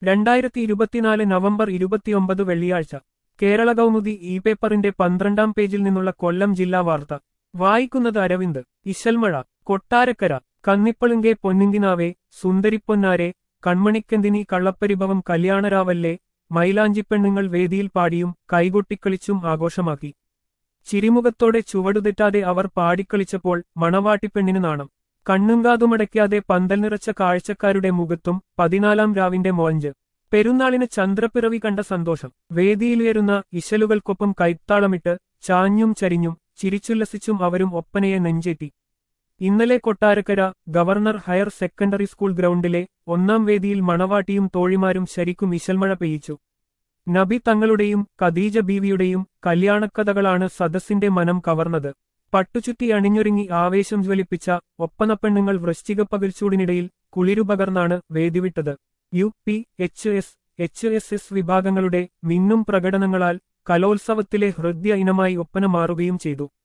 രണ്ടായിരത്തി ഇരുപത്തിനാല് നവംബർ ഇരുപത്തിയൊമ്പത് വെള്ളിയാഴ്ച കേരള കൗമുദി ഇ പേപ്പറിന്റെ പന്ത്രണ്ടാം പേജിൽ നിന്നുള്ള കൊല്ലം ജില്ലാ വാർത്ത വായിക്കുന്നത് അരവിന്ദ് ഇശൽമഴ കൊട്ടാരക്കര കന്നിപ്പളുങ്കെ പൊന്നിങ്കിനാവേ സുന്ദരിപ്പൊന്നാരെ കൺമണിക്കെന്തിനി കള്ളപ്പരിഭവം കല്യാണരാവല്ലേ മൈലാഞ്ചിപ്പെണ്ണുങ്ങൾ വേദിയിൽ പാടിയും കൈകൊട്ടിക്കളിച്ചും ആഘോഷമാക്കി ചിരിമുഖത്തോടെ ചുവടുതെറ്റാതെ അവർ പാടിക്കളിച്ചപ്പോൾ മണവാട്ടിപ്പെണ്ണിന് നാണം കണ്ണുങ്കാതുമടയ്ക്കാതെ പന്തൽ നിറച്ച കാഴ്ചക്കാരുടെ മുഖത്തും പതിനാലാം രാവിന്റെ മോഞ്ച് പെരുന്നാളിന് ചന്ദ്രപ്പിറവി കണ്ട സന്തോഷം വേദിയിലുയരുന്ന ഇശലുകൾക്കൊപ്പം കൈത്താളമിട്ട് ചാഞ്ഞും ചരിഞ്ഞും ചിരിച്ചുല്ലസിച്ചും അവരും ഒപ്പനയെ നെഞ്ചേറ്റി ഇന്നലെ Kottarakkara governor higher secondary school ഗ്രൗണ്ടിലെ ഒന്നാം വേദിയിൽ മണവാട്ടിയും തോഴിമാരും ശരിക്കും ഇശൽമഴ പെയ്യിച്ചു നബി തങ്ങളുടെയും ഖദീജ ബീവിയുടെയും കല്യാണക്കഥകളാണ് സദസ്സിന്റെ മനം കവർന്നത് പട്ടുചുറ്റി അണിഞ്ഞൊരുങ്ങി ആവേശം ജ്വലിപ്പിച്ച ഒപ്പനപ്പെണ്ണുങ്ങൾ വൃശ്ചികപ്പകൽച്ചൂടിനിടയിൽ കുളിരുപകർന്നാണ് വേദിവിട്ടത് U P H S H S S വിഭാഗങ്ങളുടെ മിന്നും പ്രകടനങ്ങളാൽ കലോത്സവത്തിലെ ഹൃദ്യ ഇനമായി ഒപ്പന മാറുകയും ചെയ്തു